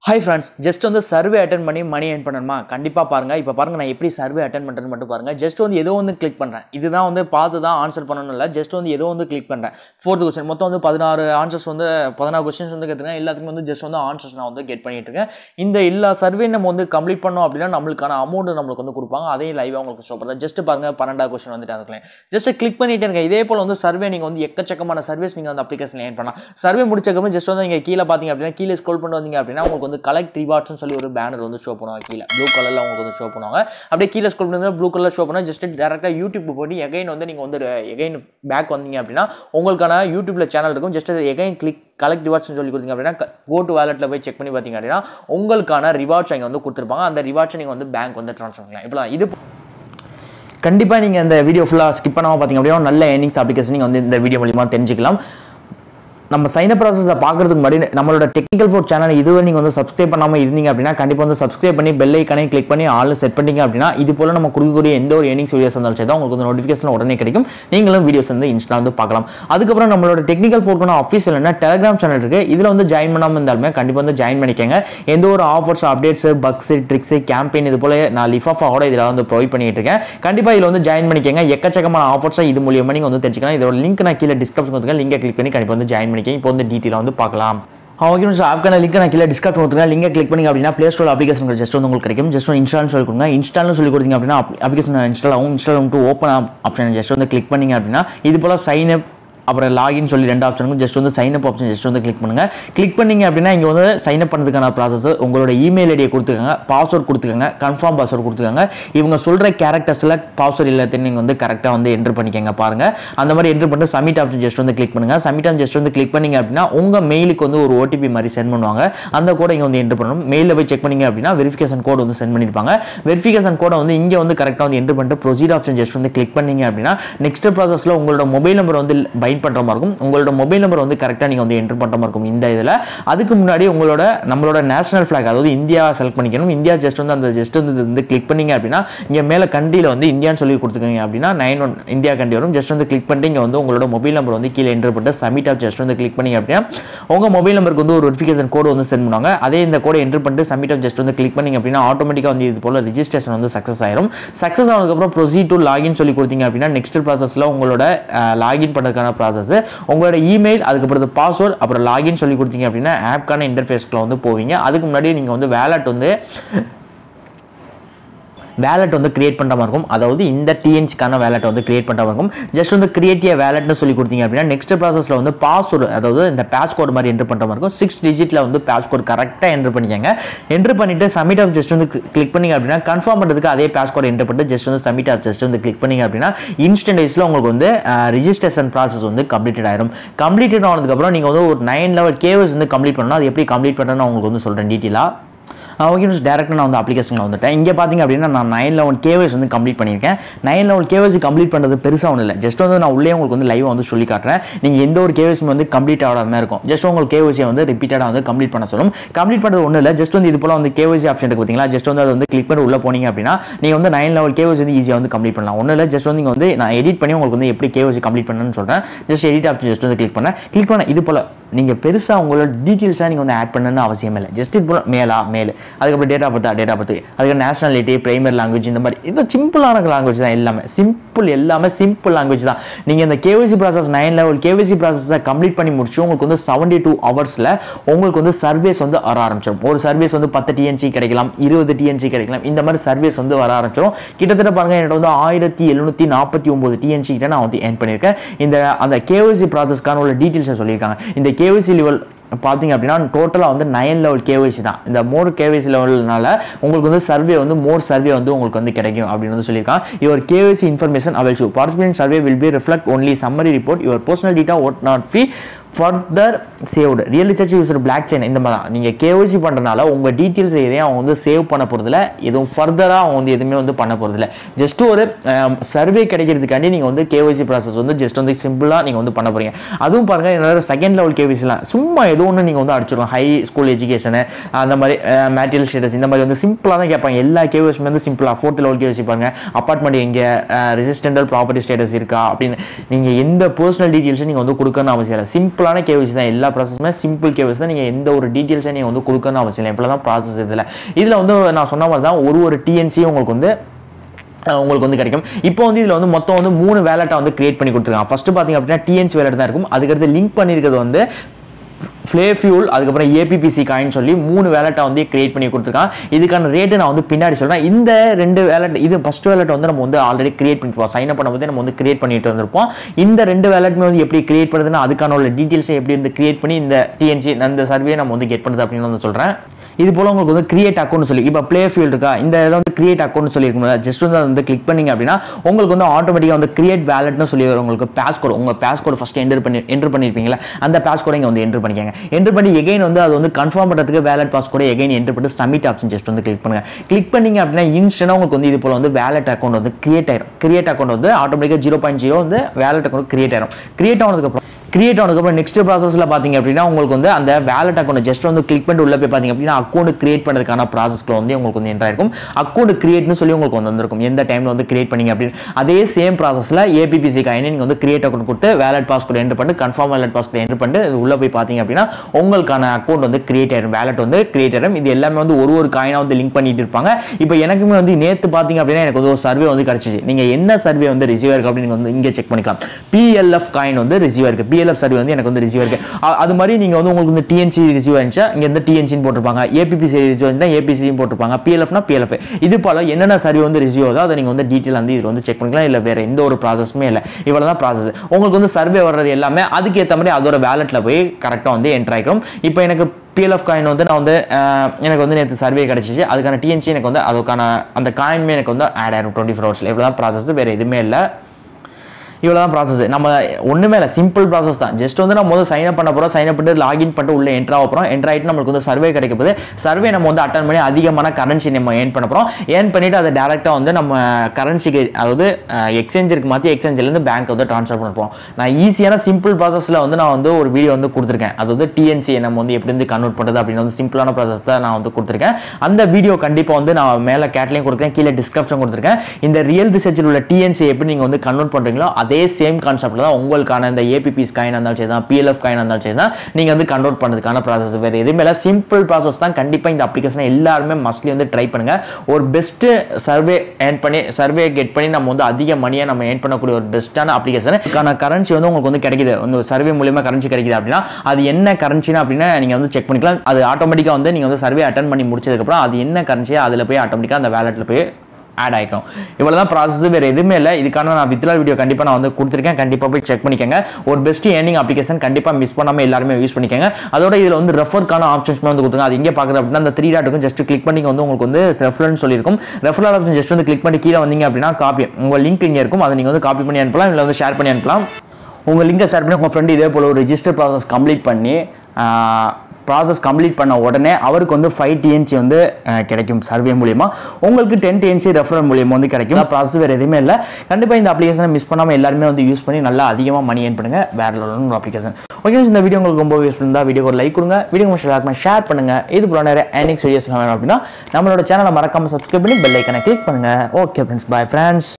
hi friends just வந்து survey attend பண்ணி money earn பண்ணணுமா கண்டிப்பாக பாருங்கள் இப்போ பாருங்கள் நான் எப்படி சர்வே அட்டன் பண்ணுறேன்னு மட்டும் பாருங்கள் ஜஸ்ட் வந்து ஏதோ வந்து கிளிக் பண்ணுறேன் இதுதான் வந்து பார்த்து தான் ஆன்சர் பண்ணணும் இல்லை ஜஸ்ட் வந்து ஏதோ வந்து கிளிக் பண்ணுறேன் ஃபோர்த் கொஸ்டின் மொத்தம் வந்து பதினாறு ஆன்சர்ஸ் வந்து பதினாறு கொஸ்டின்ஸ் வந்து கேட்டுருக்கேன் எல்லாத்துக்குமே வந்து ஜஸ்ட் வந்து ஆன்சர்ஸ் நான் வந்து கெட் பண்ணிட்டு இருக்கேன் இந்த எல்லா சர்வே நம்ம வந்து கம்ப்ளீட் பண்ணோம் அப்படின்னா நம்மளுக்கான அமௌண்ட் நம்மளுக்கு வந்து கொடுப்பாங்க அதையும் லைவாக உங்களுக்கு ஷோ பண்ணுறேன் ஜஸ்ட் பாருங்கள் பன்னெண்டாவது கொஸ்டின் வந்துட்டு அதுக்குள்ளே ஜஸ்ட் கிளிக் பண்ணிட்டே இருக்கேன் இதே போல் வந்து சர்வே நீங்கள் வந்து எக்கச்சக்கமான சர்வீஸ் நீங்கள் வந்து அப்ளிகேஷன் ஏன் பண்ணலாம் சர்வே முடிச்சக்கப்புறம் ஜஸ்ட் வந்து நீங்கள் கீழே பார்த்தீங்க அப்படின்னா கீழே ஸ்க்ரோல் பண்ணி வந்தீங்க அப்படின்னா உங்களுக்கு வந்து கலெக்ட் ரிவார்ட்ஸ்னு சொல்லி ஒரு பேனர் வந்து ஷோ பண்ணுவாங்க கீழே ப்ளூ கலரில் உங்களுக்கு வந்து ஷோ பண்ணுவாங்க அப்படியே கீழே ஸ்க்ரோல் பண்ணி ப்ளூ கலர் ஷோ பண்ணால் ஜஸ்ட் டேரெக்டாக யூடியூப் போட்டு எகைன் வந்து நீங்கள் வந்து எகைன் பேக் வந்தீங்க அப்படின்னா உங்களுக்கான யூடியூப்ல சேனல் இருக்கும் ஜஸ்ட் எகைன் கிளிக் கலெக்ட் ரிவார்ட்ஸ்னு சொல்லி கொடுத்தீங்க அப்படின்னா கோ டு வேலெட்டில் போய் செக் பண்ணி பார்த்தீங்க அப்படின்னா உங்களுக்கான ரிவார்ட்ஸ் அங்கே வந்து கொடுத்துருப்பாங்க அந்த ரிவார்ட்ஸை நீங்கள் வந்து பேங்க் வந்து ட்ரான்ஸ்ஃபர் பண்ணலாம் இப்போ இது கண்டிப்பாக நீங்கள் இந்த வீடியோ ஃபுல்லாக ஸ்கிப் பண்ணாமல் பார்த்தீங்க அப்படின்னா நல்ல ஏர்னிங்ஸ் அப்ளிகேஷன் நீங்கள் வந்து இந்த வீடியோ மூலியமாக தெரிஞ்சுக்கலாம் நம்ம சைன ப்ராசஸை பார்க்கறதுக்கு முன்னாடி நம்மளோட டெக்னிக்கல் ஃபோர் சேனல் இதுவரை நீங்கள் வந்து சப்ஸ்கிரைப் பண்ணாமல் இருந்தீங்க அப்படின்னா கண்டிப்பாக வந்து சப்ஸ்கிரைப் பண்ணி பெல் ஐக்கனையும் கிளிக் பண்ணி ஆள் செட் பண்ணிங்க அப்படின்னா இது போல் நம்ம கொடுக்கக்கூடிய எந்த ஒரு ஏர்னிங்ஸ் வீடியோஸ் இருந்தாலும் சரி தான் உங்களுக்கு வந்து நோட்டிஃபிகேஷன் உடனே கிடைக்கும் நீங்களும் வீடியோஸ் வந்து இன்ஸ்டா வந்து பார்க்கலாம் அதுக்கப்புறம் நம்மளோட டெக்னிக்கல் ஃபோர்க்கான ஆஃபீஸில் என்ன டெலிகிராம் சேனல் இருக்குது இதில் வந்து ஜாயின் பண்ணாமல் இருந்தாலுமே கண்டிப்பாக வந்து ஜாயின் பண்ணிக்கங்க எந்த ஒரு offers updates bugs tricks campaign இது போல நான் லிஃபாஃபாவோட இதில் வந்து ப்ரொவைட் பண்ணிட்டு இருக்கேன் கண்டிப்பாக இதில் வந்து ஜாயின் பண்ணிக்கங்க எக்கச்சக்கமான ஆஃபர்ஸை இது மூலியமாக நீங்கள் வந்து தெரிஞ்சுக்கலாம் இதோட லிங்க் நான் கீழே டிஸ்கிரிப்ஷன் கொடுத்துருக்கேன் லிங்கை கிளிக் பண்ணி கண்டிப்பாக வந்து ஜாயின் பண்ணிக்கங்க இப்போ வந்து டீட்டெயிலாக வந்து பார்க்கலாம் ஓகே சார் ஆப்கான லிங்க் நான் கீழே டிஸ்கஸ் கொடுத்துருக்கேன் லிங்கை கிளிக் பண்ணி அப்படின்னா ப்ளே ஸ்டோர் அப்ளிகேஷன் ஜஸ்ட் வந்து உங்களுக்கு கிடைக்கும் ஜஸ்ட் இன்ஸ்டால்னு சொல்லி கொடுங்க இன்ஸ்டால்னு சொல்லி கொடுத்தீங்க அப்படின்னா அப்ளிகேஷன் இன்ஸ்டால் ஆகும் இன்ஸ்டால் ஆகும் ஓப்பன் ஆப்ஷன் ஜஸ்ட் வந்து கிளிக் பண்ணீங்க அப்படின்னா இது போல் சைன் அப் அப்புறம் லாகின் சொல்லி ரெண்டு ஆப்ஷனுக்கும் ஜஸ்ட் வந்து சைன் அப் ஆப்ஷன் ஜஸ்ட் வந்து கிளிக் பண்ணுங்க கிளிக் பண்ணீங்க அப்படின்னா இங்கே வந்து சைன் அப் பண்ணதுக்கான ப்ராசஸ் உங்களோட இமெயில் ஐடியை கொடுத்துக்கோங்க பாஸ்வேர்ட் கொடுத்துக்கோங்க கன்ஃபார்ம் பாஸ்வேர்ட் கொடுத்துக்கோங்க இவங்க சொல்கிற கேரக்டர்ஸில் பாஸ்வேர்ட் எல்லாத்தையும் நீங்கள் வந்து கரெக்டாக வந்து என்ட்ரு பண்ணிக்கோங்க பாருங்க அந்த மாதிரி என்ட்ரு பண்ணிட்டு சப்மிட் ஆப்ஷன் ஜஸ்ட் வந்து கிளிக் பண்ணுங்க சப்மிட் ஆப்ஷன் ஜஸ்ட் வந்து கிளிக் பண்ணீங்க அப்படின்னா உங்கள் மெயிலுக்கு வந்து ஒரு ஓடிபி மாதிரி சென்ட் பண்ணுவாங்க அந்த கோடை இங்கே வந்து என்ட்ரு பண்ணணும் மெயிலில் போய் செக் பண்ணீங்க அப்படின்னா வெரிஃபிகேஷன் கோட் வந்து சென்ட் பண்ணியிருப்பாங்க வெரிஃபிகேஷன் கோடை வந்து இங்கே வந்து கரெக்டாக வந்து என்ட்ரு பண்ணிட்டு ப்ரொசீட் ஆப்ஷன் ஜஸ்ட் வந்து கிளிக் பண்ணீங்க அப்படின்னா நெக்ஸ்ட் ப்ராசஸில் உங்களோட மொபைல் நம்பர் வந்து பைண்ட் பண்ணுற மாதிரி இருக்கும் உங்களோட மொபைல் நம்பர் வந்து கரெக்டாக நீங்கள் வந்து என்ட்ரு பண்ணுற மாதிரி இருக்கும் இந்த இதில் அதுக்கு முன்னாடி உங்களோட நம்மளோட நேஷனல் ஃபிளாக் அதாவது இந்தியா செலக்ட் பண்ணிக்கணும் இந்தியா ஜஸ்ட் வந்து அந்த ஜஸ்ட் வந்து இது வந்து கிளிக் பண்ணீங்க அப்படின்னா இங்கே மேலே கண்டியில் வந்து இந்தியான்னு சொல்லி கொடுத்துக்கோங்க அப்படின்னா நைன் ஒன் இந்தியா கண்டி வரும் ஜஸ்ட் வந்து கிளிக் பண்ணிட்டு இங்கே வந்து உங்களோட மொபைல் நம்பர் வந்து கீழே என்ட்ரு பண்ணிட்டு சப்மிட் ஆப் ஜஸ்ட் வந்து கிளிக் பண்ணீங்க அப்படின்னா உங்கள் மொபைல் நம்பருக்கு வந்து ஒரு வெரிஃபிகேஷன் கோடு வந்து சென்ட் பண்ணுவாங்க அதே இந்த கோடை என்ட்ரு பண்ணிட்டு சப்மிட் ஆப் ஜஸ்ட் வந்து கிளிக் பண்ணீங்க அப்படின்னா ஆட்டோமேட்டிக்காக வந்து இது போல் ரிஜிஸ்ட்ரேஷன் வந்து சக்ஸஸ் ஆயிரும் சக்ஸஸ் ஆனதுக்கப்புறம் ப்ரொசீட் டு லாகின் சொல்லி கொடுத்தீங்க அப்படின்னா நெக்ஸ்ட் ப்ராசஸில் உங்களோட லாகின் பண்ணுறதுக்கான ப்ராசஸ் உங்களோட இமெயில் அதுக்கப்புறம் பாஸ்வேர்ட் அப்புறம் லாகின் சொல்லி கொடுத்தீங்க அப்படின்னா ஆப்க்கான இன்டர்ஃபேஸ்க்குள்ள வந்து போவீங்க அதுக்கு முன்னாடி நீங்கள் வந்து வேலட் வந்து வேலட் வந்து கிரியேட் பண்ணுற மாதிரி இருக்கும் அதாவது இந்த டிஎன்சிக்கான வேலட் வந்து கிரியேட் பண்ணுற மாதிரி இருக்கும் ஜஸ்ட் வந்து கிரியேட் வேலட்னு சொல்லி கொடுத்தீங்க அப்படின்னா நெக்ஸ்ட் ப்ராசஸில் வந்து பாஸ்வேர்டு அதாவது இந்த பாஸ்கோட் மாதிரி என்ட்ரு பண்ணுற மாதிரி இருக்கும் சிக்ஸ் டிஜிட்டில் வந்து பாஸ்கோட் கரெக்டாக என்ட்ரு பண்ணிக்கங்க என்ட்ரு பண்ணிட்டு சப்மிட் ஆஃப் ஜஸ்ட் வந்து கிளிக் பண்ணிங்க அப்படின்னா கன்ஃபார்ம் பண்ணுறதுக்கு அதே பாஸ்கோட் என்ட்ரு பண்ணிட்டு ஜஸ்ட் வந்து சப்மிட் ஆஃப் ஜஸ்ட் வந்து கிளிக் பண்ணிங்க அப்படின்னா இன்ஸ்டன்ட் வைஸில் உங்களுக்கு வந்து ரிஜிஸ்ட்ரேஷன் ப்ராசஸ் வந்து கம்ப்ளீட்டட் ஆயிரும் கம்ப்ளீட்டட் ஆனதுக்கப்புறம் நீங்கள் வந்து ஒரு நைன் லெவல் கேவஸ் வந்து கம்ப்ளீட் பண்ணணும் அது எப்படி கம்ப்ளீட் பண்ணுறேன்னு உங்களுக்கு வந்து சொல்கிறேன் டீட்டெயிலாக ஓகே ஃப்ரெண்ட்ஸ் டேரெக்டாக நான் வந்து அப்ளிகேஷனில் வந்துட்டேன் இங்கே பார்த்தீங்க அப்படின்னா நான் நைன் லெவன் கேவைஸ் வந்து கம்ப்ளீட் பண்ணியிருக்கேன் நைன் லெவல் கேவைசி கம்ப்ளீட் பண்ணுறது பெருசாக ஒன்றும் இல்லை ஜஸ்ட் வந்து நான் உள்ளே உங்களுக்கு வந்து லைவ் வந்து சொல்லி காட்டுறேன் நீங்கள் எந்த ஒரு கேவைசி வந்து கம்ப்ளீட் ஆகாம இருக்கும் ஜஸ்ட் உங்களுக்கு கேவைசியை வந்து ரிப்பீட்டடாக வந்து கம்ப்ளீட் பண்ண சொல்லும் கம்ப்ளீட் பண்ணுறது ஒன்றும் இல்லை ஜஸ்ட் வந்து இது போல் வந்து கேவைசி ஆப்ஷன் இருக்கு பார்த்தீங்களா ஜஸ்ட் வந்து அது வந்து கிளிக் பண்ணி உள்ளே போனீங்க அப்படின்னா நீங்கள் வந்து நைன் லெவல் கேவைசி வந்து ஈஸியாக வந்து கம்ப்ளீட் பண்ணலாம் ஒன்றும் இல்லை ஜஸ்ட் வந்து நீங்கள் வந்து நான் எடிட் பண்ணி உங்களுக்கு வந்து எப்படி கேவைசி கம்ப்ளீட் பண்ணணும்னு சொல்கிறேன் ஜஸ்ட் எடிட் ஆப்ஷன் ஜஸ்ட் வந்து கிளிக் பண்ணேன் கிளிக் பண்ண இது போல் நீங்கள் பெருசாக உங்களோட டீட்டெயில்ஸாக நீங்கள் வந்து ஆட் பண்ணணும்னு அவசியம் இல்லை ஜஸ்ட் இது போல் மேலா மேல் அதுக்கப்புறம் date of birth date of birth அதுக்கு நேஷனாலிட்டி பிரைமரி லாங்குவேஜ் இந்த மாதிரி இது சிம்பிளான லாங்குவேஜ் தான் எல்லாமே சிம்பிள் எல்லாமே சிம்பிள் லாங்குவேஜ் தான் நீங்கள் இந்த KYC process nine level KYC ப்ராசஸை கம்ப்ளீட் பண்ணி முடிச்சு உங்களுக்கு வந்து செவன்டி டூ ஹவர்ஸில் உங்களுக்கு வந்து சர்வீஸ் வந்து வர ஆரம்பிச்சிடும் ஒரு சர்வீஸ் வந்து பத்து டிஎன்சி கிடைக்கலாம் இருபது டிஎன்சி கிடைக்கலாம் இந்த மாதிரி சர்வீஸ் வந்து வர ஆரம்பிச்சிடும் கிட்டத்தட்ட பாருங்க என்கிட்ட வந்து ஆயிரத்தி எழுநூற்றி நாற்பத்தி ஒம்பது டிஎன்சி கிட்ட நான் வந்து ஏர்ன் பண்ணியிருக்கேன் இந்த அந்த கேவிசி ப்ராசஸ்க்கான உள்ள டீட்டெயில்ஸை சொல்லியிருக்காங்க இந்த கேவிசி லெவல் பார்த்தீங்க அப்படின்னா டோட்டலாக வந்து நைன் லெவல் கேவைசி தான் இந்த மோர் கேவைசி லெவல்னால உங்களுக்கு வந்து சர்வே வந்து மோர் சர்வே வந்து உங்களுக்கு வந்து கிடைக்கும் அப்படின்னு வந்து சொல்லியிருக்காங்க your KYC information avail shoe participant survey will be reflect only summary report your personal data would not be further saved real research user blockchain இந்த மாதிரி தான் நீங்கள் கேஒசி பண்ணுறதுனால உங்கள் டீட்டெயில்ஸ் எதையும் அவங்க வந்து சேவ் பண்ண போகிறதில்ல எதுவும் ஃபர்தராக அவங்க வந்து எதுவுமே வந்து பண்ண போகிறதில்ல ஜஸ்ட் ஒரு சர்வே கிடைக்கிறதுக்காண்டி நீங்கள் வந்து கேஒசி ப்ராசஸ் வந்து ஜஸ்ட் வந்து சிம்பிளாக நீங்கள் வந்து பண்ண போகிறீங்க அதுவும் பாருங்கள் என்னோட செகண்ட் லெவல் கேவிசிலாம் சும்மா ஏதோ ஒன்று நீங்கள் வந்து அடிச்சிடும் ஹை ஸ்கூல் எஜுகேஷனு அந்த மாதிரி மேட்டீரியல் ஸ்டேட்டஸ் இந்த மாதிரி வந்து சிம்பிளாக தான் கேட்பாங்க எல்லா கேவிஸுமே வந்து சிம்பிளாக ஃபோர்த் லெவல் கேவிசி பாருங்க அப்பார்ட்மெண்ட் எங்கே ரெசிஸ்டண்டல் ப்ராப்பர்ட்டி ஸ்டேட்டஸ் இருக்கா அப்படின்னு நீங்கள் எந்த பர்சனல் டீட்டெயில்ஸும் நீங்கள் வந்து கொடுக்கணும்னு அவசியம் இல்லை சிம்பிள் சிம்பிளான கேவிசி தான் எல்லா ப்ராசஸுமே சிம்பிள் கேவிசி தான் நீங்கள் எந்த ஒரு டீட்டெயில்ஸை நீங்கள் வந்து கொடுக்கணும்னு அவசியம் இல்லை இப்படி தான் ப்ராசஸ் இதில் இதில் வந்து நான் சொன்ன மாதிரி தான் ஒரு ஒரு டிஎன்சி உங்களுக்கு வந்து அஹ் உங்களுக்கு வந்து கிடைக்கும் இப்போ வந்து இதில் வந்து மொத்தம் வந்து மூணு வேலட்டை வந்து கிரியேட் பண்ணி கொடுத்துருக்காங்க ஃபஸ்ட்டு பார்த்தீங்க அப்படின்னா டிஎன்சி வேலட் தான் இருக்கும் அதுக்கடுத்து லிங்க் பண்ணியிருக்கிறது வந்து ஃப்ளே ஃபியூல் அதுக்கப்புறம் ஏபிபிசி காயின் சொல்லி மூணு வேலட்டை வந்து கிரியேட் பண்ணி கொடுத்துருக்கான் இதுக்கான ரேட்டு நான் வந்து பின்னாடி சொல்கிறேன் இந்த ரெண்டு வேலட் இது ஃபஸ்ட் வேலட் வந்து நம்ம வந்து ஆல்ரெடி கிரியேட் பண்ணிப்போம் சைன் அப் பண்ணும்போது நம்ம வந்து கிரியேட் பண்ணிட்டு வந்திருப்போம் இந்த ரெண்டு வேலட்மே வந்து எப்படி கிரியேட் பண்ணுறதுன்னா அதுக்கான உள்ள டீட்டெயில்ஸை எப்படி வந்து கிரியேட் பண்ணி இந்த டிஎன்சி அந்த சர்வே நம்ம வந்து கெட் பண்ணுறது அப்படின்னு வந்து சொல்கிறேன் இது போல உங்களுக்கு வந்து கிரியேட் அக்கௌண்ட் சொல்லி இப்போ ப்ளே ஃபீல் இருக்கா இந்த இதை வந்து கிரியேட் அக்கௌண்ட் சொல்லியிருக்கோம் ஜஸ்ட் வந்து அதை வந்து கிளிக் பண்ணீங்க அப்படின்னா உங்களுக்கு வந்து ஆட்டோமேட்டிக்காக வந்து கிரியேட் வேலட்னு சொல்லி வரும் உங்களுக்கு பாஸ்கோட் உங்கள் பாஸ்கோட் ஃபஸ்ட் என்டர் பண்ணி என்டர் பண்ணியிருப்பீங்களா அந்த பாஸ்கோடை இங்கே வந்து என்டர் பண்ணிக்கங்க என்டர் பண்ணி எகைன் வந்து அது வந்து கன்ஃபார்ம் பண்ணுறதுக்கு வேலட் பாஸ்கோட எகைன் என்டர் பண்ணி சப்மிட் ஆப்ஷன் ஜஸ்ட் வந்து கிளிக் பண்ணுங்க கிளிக் பண்ணீங்க அப்படின்னா இன்ஸ்டன்டாக உங்களுக்கு வந்து இது போல வந்து வேலட் அக்கௌண்ட் வந்து கிரியேட் ஆயிரும் கிரியேட் அக்கௌண்ட் வந்து ஆட்டோமேட்டிக்காக ஜீரோ பாயிண்ட் ஜீரோ வந்து வேலட் அக்கௌண்ட் கிரியேட் ஆயிரும் கிரியேட் ஆனதுக்கப்புறம் கிரியேட் ஆனதுக்கப்புறம் நெக்ஸ்ட் ப்ராசஸில் பார்த்தீங்க அப்படின்னா உங்களுக்கு வந்து அந்த வேலட் அக்கௌண்ட் ஜஸ்ட் வந்து கிளிக் பண்ணிட்டு உள்ள போய் பார்த்தீங்க அப்படின்னா அக்கௌண்ட் கிரியேட் பண்ணுறதுக்கான ப்ராசஸ்க்குள்ள வந்து உங்களுக்கு வந்து என்ட்ரு இருக்கும் அக்கௌண்ட் கிரியேட்னு சொல்லி உங்களுக்கு வந்து வந்திருக்கும் எந்த டைமில் வந்து கிரியேட் பண்ணீங்க அப்படின்னு அதே சேம் ப்ராசஸில் ஏபிபிசி காயின் நீங்கள் வந்து கிரியேட் அக்கௌண்ட் கொடுத்து வேலட் பாஸ்கோட் என்ட்ரு பண்ணி கன்ஃபார்ம் வேலட் பாஸ்கோட் என்ட்ரு பண்ணிட்டு இது உள்ள போய் பார்த்தீங்க அப்படின்னா உங்களுக்கான அக்கௌண்ட் வந்து கிரியேட் ஆயிரும் வேலட் வந்து கிரியேட் ஆயிரும் இது எல்லாமே வந்து ஒரு ஒரு காயினாக வந்து லிங்க் பண்ணிட்டு இருப்பாங்க இப்போ எனக்குமே வந்து நேற்று பார்த்தீங்க அப்படின்னா எனக்கு வந்து ஒரு சர்வே வந்து கிடச்சிச்சு நீங்கள் என்ன சர்வே வந்து ரிசீவ் இருக்கு அப்படின்னு வந்து இங்கே செக் பண்ணிக்கலாம் பிஎல்எஃப் காயின் வந்து ரிசீவ் இருக்கு பிஎல்எஃப் சர்வே வந்து எனக்கு வந்து ரிசீவ் இருக்கு அ- அது மாதிரி நீங்கள் வந்து உங்களுக்கு வந்து டிஎன்சி ரிசீவ் ஆயிருந்துச்சா இங்கே வந்து டிஎன்சின்னு போட்டிருப்பாங்க ஏபிபிசி ரிசீவ் ஆயிருந்தா ஏபிசின்னு போட்டிருப்பாங்க பிஎல்எஃப்னா பிஎல்எஃப் இது போல என்னென்ன சர்வே வந்து ரிசீவ் ஆகுதோ அதை நீங்கள் வந்து டீட்டெயில் வந்து இதில் வந்து செக் பண்ணிக்கலாம் இல்லை வேற எந்த ஒரு ப்ராசஸுமே இல்லை இவ்வளோ தான் ப்ராசஸ் உங்களுக்கு வந்து சர்வே வர்றது எல்லாமே அதுக்கேற்ற மாதிரி அதோட வேலெட்டில் போய் கரெக்டாக வந்து என்ட்ரு ஆகிக்கும் இப்போ எனக்கு பிஎல்எஃப் காயின் வந்து நான் வந்து அஹ், எனக்கு வந்து நேற்று சர்வே கிடச்சிச்சு அதுக்கான டிஎன்சி எனக்கு வந்து அதுக்கான அந்த காயின்மே எனக்கு வந்து ஆட் ஆயிரும் டுவெண்ட்டி ஃபோர் ஹவர்ஸில் இவ்வளோ தான் ப்ராசஸ் வேறு எதுவுமே இல்லை இவ்வளோ தான் ப்ராசஸ் நம்ம ஒன்றுமே இல்லை சிம்பிள் ப்ராசஸ் தான் ஜஸ்ட் வந்து நம்ம வந்து சைன் அப் பண்ண போகிறோம் சைன் அப் பண்ணிட்டு லாகின் பண்ணிட்டு உள்ள என்ட்ரு ஆக போகிறோம் என்ட்ரு ஆகிட்டு நம்மளுக்கு வந்து சர்வே கிடைக்க போகுது சர்வே நம்ம வந்து அட்டன் பண்ணி அதிகமான கரன்சி நம்ம ஏர்ன் பண்ண போகிறோம் ஏர்ன் பண்ணிட்டு அதை டேரெக்டாக வந்து நம்ம கரன்சிக்கு அதாவது எக்ஸ்சேஞ்சிற்கு மாற்றி எக்ஸ்சேஞ்சிலேருந்து பேங்க் வந்து ட்ரான்ஸ்ஃபர் பண்ண போகிறோம் நான் ஈஸியான சிம்பிள் ப்ராசஸில் வந்து நான் வந்து ஒரு வீடியோ வந்து கொடுத்துருக்கேன் அது வந்து டிஎன்சி நம்ம வந்து எப்படி வந்து கன்வெர்ட் பண்ணுறது அப்படின்னு வந்து சிம்பிளான ப்ராசஸ் தான் நான் வந்து கொடுத்துருக்கேன் அந்த வீடியோ கண்டிப்பாக வந்து நான் மேலே கேட்லையும் கொடுக்குறேன் கீழே டிஸ்கிரிப்ஷன் கொடுத்துருக்கேன் இந்த ரியல் ரிசர்ச்சில் உள்ள டிஎன்சி எப்படி நீங்கள் வந்து கன்வெர்ட் பண்ணுறீங்களோ அதே சேம் கான்செப்ட்டில் தான் உங்களுக்கான இந்த ஏபிபிஸ் காயின் இருந்தாலும் சரி தான் பிஎல்எஃப் காயின் இருந்தாலும் சரி தான் நீங்கள் வந்து கன்வெர்ட் பண்ணுறதுக்கான ப்ராசஸ் வேறு எதுவுமே இல்லை சிம்பிள் ப்ராசஸ் தான் கண்டிப்பாக இந்த அப்ளிகேஷனை எல்லாருமே மஸ்ட்லி வந்து ட்ரை பண்ணுங்கள் ஒரு பெஸ்ட்டு சர்வே ஏர்ன் பண்ணி சர்வே கெட் பண்ணி நம்ம வந்து அதிக மணியை நம்ம ஏர்ன் பண்ணக்கூடிய ஒரு பெஸ்ட்டான அப்ளிகேஷன் இதுக்கான கரன்சி வந்து உங்களுக்கு வந்து கிடைக்குது வந்து சர்வே மூலியமாக கரன்சி கிடைக்குது அப்படின்னா அது என்ன கரன்சினா அப்படின்னா நீங்கள் வந்து செக் பண்ணிக்கலாம் அது ஆட்டோமேட்டிக்காக வந்து நீங்கள் வந்து சர்வே அட்டன் பண்ணி முடிச்சதுக்கப்புறம் அது என்ன கரன்சியோ அதில் போய் ஆட்டோமேட்டிக்காக அந்த வேலெட்டில் போய் ஆட் ஆகிக்கும் இவ்வளோ தான் ப்ராசஸ் வேறு எதுவுமே இல்லை இதுக்கான நான் வித்லா வீடியோ கண்டிப்பாக நான் வந்து கொடுத்துருக்கேன் கண்டிப்பாக போய் செக் பண்ணிக்கோங்க ஒரு பெஸ்ட் ஏர்னிங் அப்ளிகேஷன் கண்டிப்பாக மிஸ் பண்ணாமல் எல்லாருமே யூஸ் பண்ணிக்கோங்க அதோட இதில் வந்து ரெஃபர்க்கான ஆப்ஷன்ஸ் வந்து கொடுத்துருங்க அது எங்கே பார்க்குறது அப்படின்னா அந்த த்ரீ டாட்டுக்கும் ஜஸ்ட் கிளிக் பண்ணி வந்து உங்களுக்கு வந்து ரெஃபரன்ஸ் சொல்லியிருக்கும் ரெஃபரல் ஆப்ஷன் ஜஸ்ட் வந்து கிளிக் பண்ணி கீழே வந்தீங்க அப்படின்னா காப்பி உங்கள் லிங்க் இங்கே இருக்கும் அதை நீங்கள் வந்து காப்பி பண்ணி அனுப்பலாம் இல்லை வந்து ஷேர் பண்ணி அனுப்பலாம் உங்கள் லிங்கை ஷேர் பண்ணி உங்கள் ஃப்ரெண்டு இதே போல் ஒரு ரிஜிஸ்டர் ப்ராசஸ் கம்ப்ளீட் பண்ணி ப்ராசஸ் கம்ப்ளீட் பண்ண உடனே அவருக்கு வந்து ஃபைவ் டிஎன்சி வந்து அஹ், கிடைக்கும் சர்வே மூலியமா உங்களுக்கு டென் டிஎன்சி ரெஃபரல் மூலியமா வந்து கிடைக்கும் ப்ராசஸ் வேறு எதுவுமே இல்லை கண்டிப்பாக இந்த அப்ளிகேஷனை மிஸ் பண்ணாமல் எல்லாருமே வந்து யூஸ் பண்ணி நல்லா அதிகமாக மணி ஏர்ன் பண்ணுங்க வேற லெவலில் ஒரு அப்ளிகேஷன் ஓகே இந்த வீடியோ உங்களுக்கு ரொம்ப யூஸ் இருந்தால் வீடியோ ஒரு லைக் கொடுங்க வீடியோ உங்களுக்கு எல்லாருக்குமே ஷேர் பண்ணுங்க இது போல நிறைய ஏர்னிங்ஸ் வீடியோஸ் வேணும் அப்படின்னா நம்மளோட சேனலை மறக்காம சப்ஸ்கிரைப் பண்ணி பெல் ஐக்கனை கிளிக் பண்ணுங்க ஓகே ஃப்ரெண்ட்ஸ் பை ஃப்ரெண்ட்ஸ்